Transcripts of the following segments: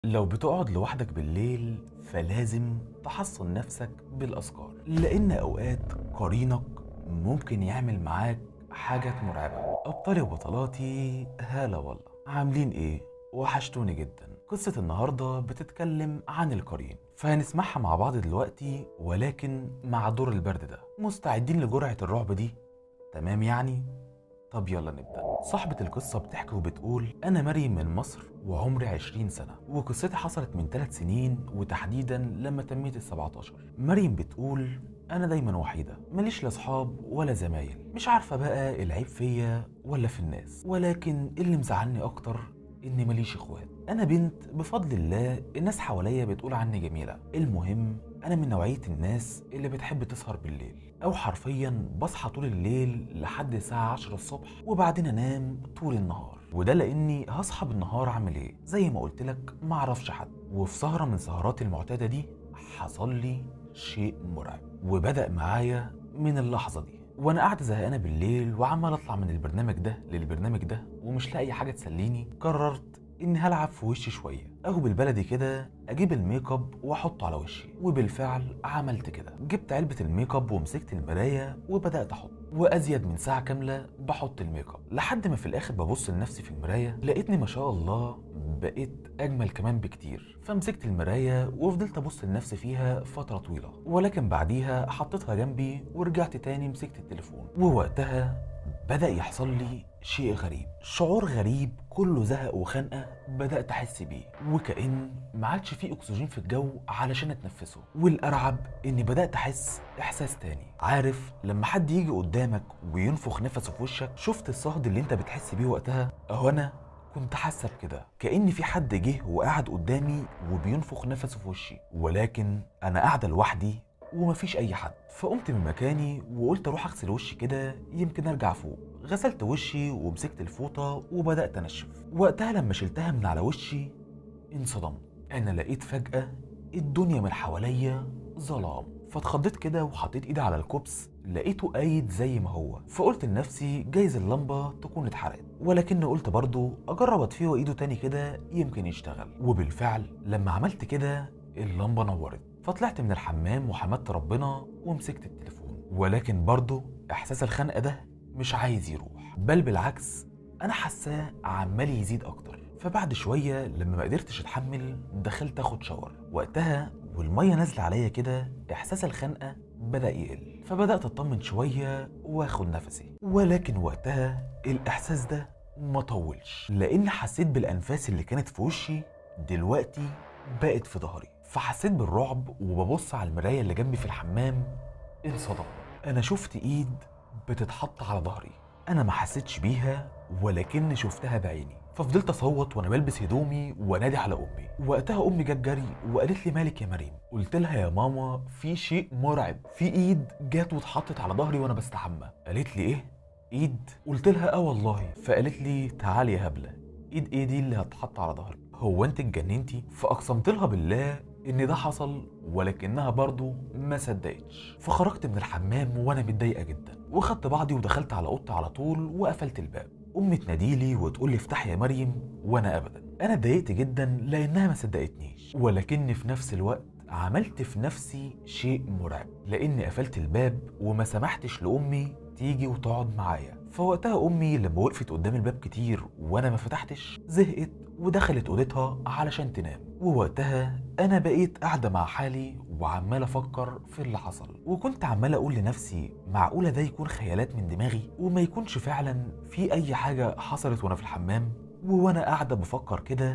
لو بتقعد لوحدك بالليل فلازم تحصن نفسك بالأذكار لأن أوقات قرينك ممكن يعمل معاك حاجات مرعبة أبطالي وبطلاتي هلا والله عاملين إيه؟ وحشتوني جدا قصة النهاردة بتتكلم عن القرين فهنسمعها مع بعض دلوقتي ولكن مع دور البرد ده مستعدين لجرعة الرعب دي؟ تمام يعني؟ طب يلا نبدأ صاحبة القصة بتحكي وبتقول أنا مريم من مصر وعمري 20 سنة وقصتي حصلت من 3 سنين وتحديدا لما تميت ال 17 مريم بتقول أنا دايما وحيدة ماليش لا أصحاب ولا زمايل مش عارفة بقى العيب فيا ولا في الناس ولكن اللي مزعلني أكتر إني ماليش إخوات أنا بنت بفضل الله الناس حواليا بتقول عني جميلة المهم أنا من نوعية الناس اللي بتحب تسهر بالليل أو حرفيا بصحى طول الليل لحد الساعة 10 الصبح وبعدين أنام طول النهار وده لأني هصحى بالنهار أعمل إيه زي ما قلت لك معرفش حد وفي سهرة من سهراتي المعتادة دي حصل لي شيء مرعب وبدأ معايا من اللحظة دي وانا قاعد زهقانه بالليل وعمال اطلع من البرنامج ده للبرنامج ده ومش لاقي حاجه تسليني قررت اني هلعب في وشي شويه اهو بالبلدي كده اجيب الميك اب واحطه على وشي وبالفعل عملت كده جبت علبه الميك اب ومسكت المرايه وبدات احط وازيد من ساعه كامله بحط الميك اب لحد ما في الاخر ببص لنفسي في المرايه لقيتني ما شاء الله بقيت اجمل كمان بكتير فمسكت المرايه وفضلت ابص لنفسي فيها فتره طويله ولكن بعديها حطيتها جنبي ورجعت تاني مسكت التليفون ووقتها بدا يحصل لي شيء غريب شعور غريب كله زهق وخنقه بدات احس بيه وكأن ما عادش فيه اكسجين في الجو علشان اتنفسه والارعب اني بدات احس احساس تاني عارف لما حد يجي قدامك وينفخ نفسه في وشك شفت الصهد اللي انت بتحس بيه وقتها اهو انا كنت حاسه بكده كأن في حد جه وقعد قدامي وبينفخ نفسه في وشي ولكن انا قاعده لوحدي ومفيش اي حد فقمت من مكاني وقلت اروح اغسل وشي كده يمكن ارجع فوق غسلت وشي ومسكت الفوطه وبدات انشف وقتها لما شلتها من على وشي انصدمت انا لقيت فجاه الدنيا من حواليا ظلام فاتخضيت كده وحطيت ايدي على الكوبس لقيته قايد زي ما هو فقلت لنفسي جايز اللمبه تكون اتحرقت ولكن قلت برضو اجرب اطفيه ايده تاني كده يمكن يشتغل وبالفعل لما عملت كده اللمبه نورت فطلعت من الحمام وحمدت ربنا ومسكت التليفون ولكن برضو احساس الخنقه ده مش عايز يروح بل بالعكس انا حاساه عمال يزيد اكتر فبعد شويه لما ما قدرتش اتحمل دخلت اخد شاور وقتها والميه نازله عليا كده احساس الخنقه بدا يقل فبدات اطمن شويه واخد نفسي ولكن وقتها الاحساس ده ما طولش لان حسيت بالانفاس اللي كانت في وشي دلوقتي بقت في ظهري فحسيت بالرعب وببص على المرايه اللي جنبي في الحمام انصدمت انا شفت ايد بتتحط على ظهري انا ما حسيتش بيها ولكن شفتها بعيني ففضلت اصوت وانا بلبس هدومي وانادي على امي وقتها امي جت جري وقالت لي مالك يا مريم قلت لها يا ماما في شيء مرعب في ايد جت واتحطت على ظهري وانا بستحمى قالت لي ايه ايد قلت لها اه والله فقالت لي تعالي يا هبله ايد ايه دي اللي هتحط على ظهري هو انت اتجننتي فاقسمت لها بالله ان ده حصل ولكنها برضو ما صدقتش فخرجت من الحمام وانا متضايقه جدا وخدت بعضي ودخلت على اوضتي على طول وقفلت الباب امي تناديلي وتقول لي افتحي يا مريم وانا ابدا انا اتضايقت جدا لانها ما صدقتنيش ولكني في نفس الوقت عملت في نفسي شيء مرعب لاني قفلت الباب وما سمحتش لامي تيجي وتقعد معايا فوقتها امي لما وقفت قدام الباب كتير وانا ما فتحتش زهقت ودخلت اوضتها علشان تنام ووقتها انا بقيت قاعده مع حالي وعمال افكر في اللي حصل وكنت عمال اقول لنفسي معقوله ده يكون خيالات من دماغي وما يكونش فعلا في اي حاجه حصلت وانا في الحمام وانا قاعده بفكر كده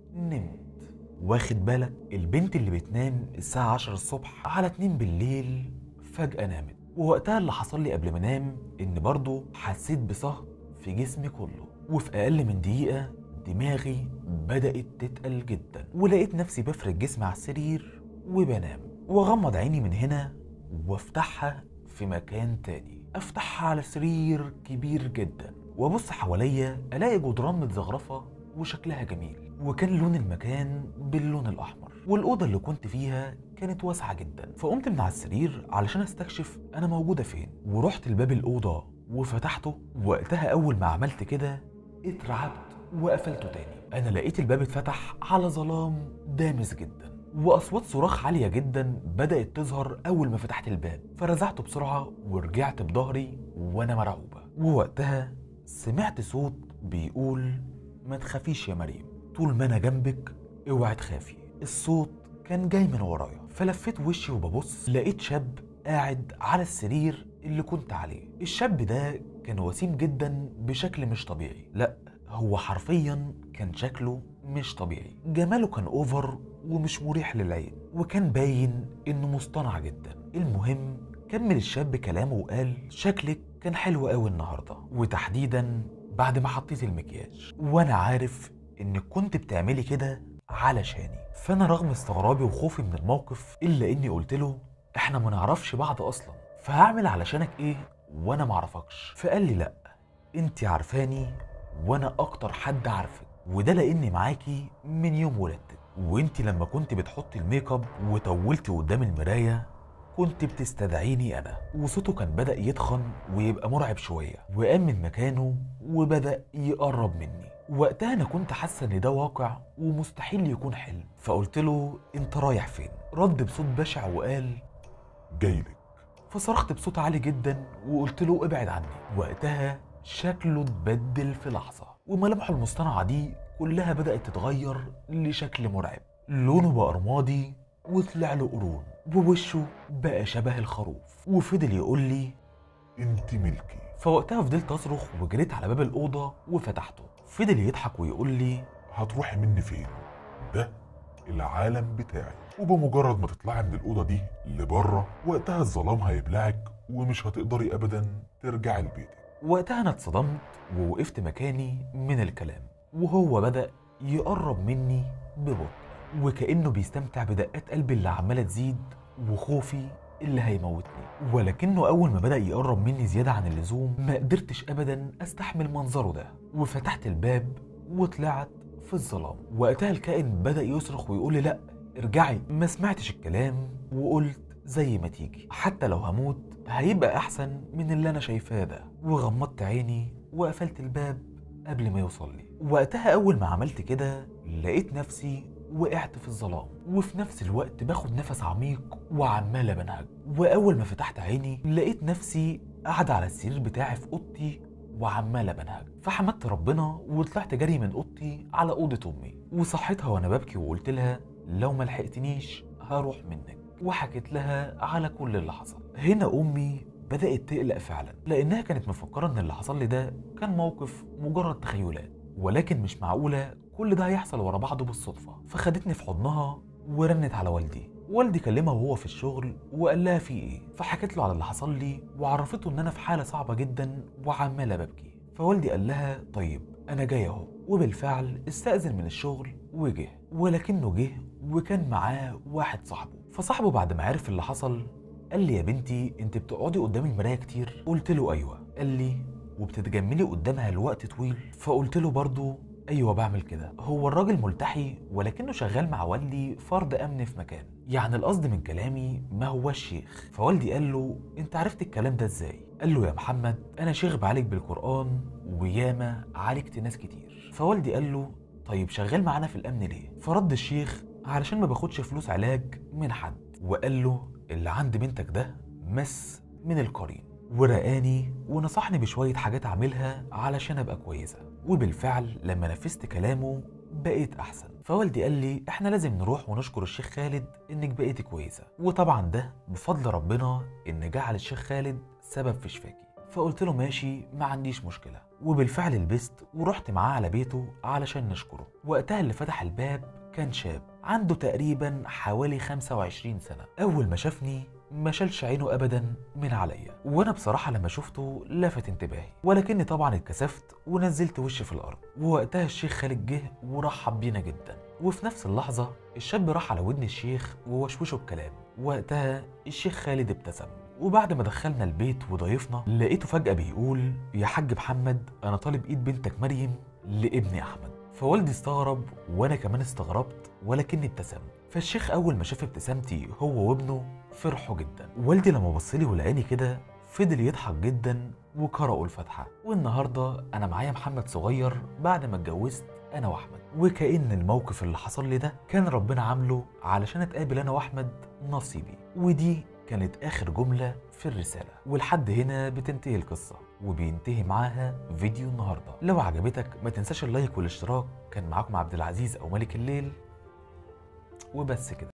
نمت واخد بالك البنت اللي بتنام الساعه 10 الصبح على 2 بالليل فجاه نامت ووقتها اللي حصل لي قبل ما انام ان برضه حسيت بصهد في جسمي كله وفي اقل من دقيقه دماغي بدات تتقل جدا ولقيت نفسي بفرد جسمي على السرير وبنام واغمض عيني من هنا وافتحها في مكان تاني افتحها على سرير كبير جدا وابص حواليا الاقي جدران متزخرفه وشكلها جميل وكان لون المكان باللون الاحمر والاوضه اللي كنت فيها كانت واسعه جدا فقمت من على السرير علشان استكشف انا موجوده فين ورحت لباب الاوضه وفتحته وقتها اول ما عملت كده اترعبت وقفلته تاني انا لقيت الباب اتفتح على ظلام دامس جدا واصوات صراخ عاليه جدا بدات تظهر اول ما فتحت الباب فرزعته بسرعه ورجعت بظهري وانا مرعوبه ووقتها سمعت صوت بيقول ما تخافيش يا مريم طول ما انا جنبك اوعي تخافي الصوت كان جاي من ورايا فلفيت وشي وببص لقيت شاب قاعد على السرير اللي كنت عليه الشاب ده كان وسيم جدا بشكل مش طبيعي لا هو حرفيا كان شكله مش طبيعي جماله كان اوفر ومش مريح للعين وكان باين انه مصطنع جدا المهم كمل الشاب كلامه وقال شكلك كان حلو قوي النهارده وتحديدا بعد ما حطيت المكياج وانا عارف انك كنت بتعملي كده علشاني فانا رغم استغرابي وخوفي من الموقف الا اني قلت له احنا ما نعرفش بعض اصلا فهعمل علشانك ايه وانا ما اعرفكش فقال لي لا انت عارفاني وانا اكتر حد عارفك وده لاني معاكي من يوم ولادتك وانت لما كنت بتحطي الميك اب وطولتي قدام المرايه كنت بتستدعيني انا وصوته كان بدا يتخن ويبقى مرعب شويه وقام من مكانه وبدا يقرب مني وقتها انا كنت حاسه ان ده واقع ومستحيل يكون حلم فقلت له انت رايح فين رد بصوت بشع وقال جايلك فصرخت بصوت عالي جدا وقلت له ابعد عني وقتها شكله اتبدل في لحظة وملامحه المصطنعة دي كلها بدأت تتغير لشكل مرعب لونه بقى رمادي وطلع له قرون ووشه بقى شبه الخروف وفضل يقول لي انت ملكي فوقتها فضلت اصرخ وجريت على باب الأوضة وفتحته فضل يضحك ويقول لي هتروحي مني فين ده العالم بتاعي وبمجرد ما تطلعي من الأوضة دي لبره وقتها الظلام هيبلعك ومش هتقدري أبدا ترجعي لبيتك وقتها انا اتصدمت ووقفت مكاني من الكلام وهو بدأ يقرب مني ببطء وكأنه بيستمتع بدقات قلبي اللي عمالة تزيد وخوفي اللي هيموتني ولكنه أول ما بدأ يقرب مني زيادة عن اللزوم ما قدرتش أبدا أستحمل منظره ده وفتحت الباب وطلعت في الظلام وقتها الكائن بدأ يصرخ ويقول لي لأ ارجعي ما سمعتش الكلام وقلت زي ما تيجي حتى لو هموت هيبقى أحسن من اللي أنا شايفاه ده وغمضت عيني وقفلت الباب قبل ما يوصل لي وقتها أول ما عملت كده لقيت نفسي وقعت في الظلام وفي نفس الوقت باخد نفس عميق وعمال بنهج وأول ما فتحت عيني لقيت نفسي قاعدة على السرير بتاعي في أوضتي وعمال بنهج فحمدت ربنا وطلعت جري من أوضتي على أوضة أمي وصحيتها وأنا ببكي وقلت لها لو ما لحقتنيش هروح منك وحكيت لها على كل اللي حصل هنا أمي بدأت تقلق فعلا لأنها كانت مفكرة إن اللي حصل لي ده كان موقف مجرد تخيلات ولكن مش معقولة كل ده هيحصل ورا بعضه بالصدفة فخدتني في حضنها ورنت على والدي والدي كلمها وهو في الشغل وقال لها في ايه فحكت له على اللي حصل لي وعرفته ان انا في حالة صعبة جدا وعمالة ببكي فوالدي قال لها طيب انا جاي اهو وبالفعل استأذن من الشغل وجه ولكنه جه وكان معاه واحد صاحبه فصاحبه بعد ما عرف اللي حصل قال لي يا بنتي انت بتقعدي قدام المرايه كتير قلت له ايوه قال لي وبتتجملي قدامها لوقت طويل فقلت له برضه ايوه بعمل كده هو الراجل ملتحي ولكنه شغال مع والدي فرد امن في مكان يعني القصد من كلامي ما هو الشيخ فوالدي قال له انت عرفت الكلام ده ازاي قال له يا محمد انا شيخ بعالج بالقران وياما عالجت ناس كتير فوالدي قال له طيب شغال معانا في الامن ليه فرد الشيخ علشان ما باخدش فلوس علاج من حد وقال له اللي عند بنتك ده مس من القرين ورقاني ونصحني بشوية حاجات أعملها علشان أبقى كويسة وبالفعل لما نفذت كلامه بقيت أحسن فوالدي قال لي إحنا لازم نروح ونشكر الشيخ خالد إنك بقيتي كويسة وطبعا ده بفضل ربنا إن جعل الشيخ خالد سبب في شفاكي فقلت له ماشي ما عنديش مشكلة وبالفعل لبست ورحت معاه على بيته علشان نشكره وقتها اللي فتح الباب كان شاب عنده تقريبا حوالي 25 سنة أول ما شافني ما شالش عينه ابدا من عليا وانا بصراحه لما شفته لفت انتباهي ولكني طبعا اتكسفت ونزلت وشي في الارض ووقتها الشيخ خالد جه ورحب بينا جدا وفي نفس اللحظه الشاب راح على ودن الشيخ ووشوشه بكلام وقتها الشيخ خالد ابتسم وبعد ما دخلنا البيت وضيفنا لقيته فجأة بيقول يا حاج محمد أنا طالب إيد بنتك مريم لابني أحمد فوالدي استغرب وأنا كمان استغربت ولكني ابتسمت فالشيخ أول ما شاف ابتسامتي هو وابنه فرحوا جدا والدي لما بص لي ولقاني كده فضل يضحك جدا وقرأوا الفاتحة والنهاردة أنا معايا محمد صغير بعد ما اتجوزت أنا وأحمد وكأن الموقف اللي حصل لي ده كان ربنا عامله علشان أتقابل أنا وأحمد نصيبي ودي كانت آخر جملة في الرسالة ولحد هنا بتنتهي القصة وبينتهي معاها فيديو النهاردة لو عجبتك ما تنساش اللايك والاشتراك كان معاكم عبد العزيز أو ملك الليل وبس كده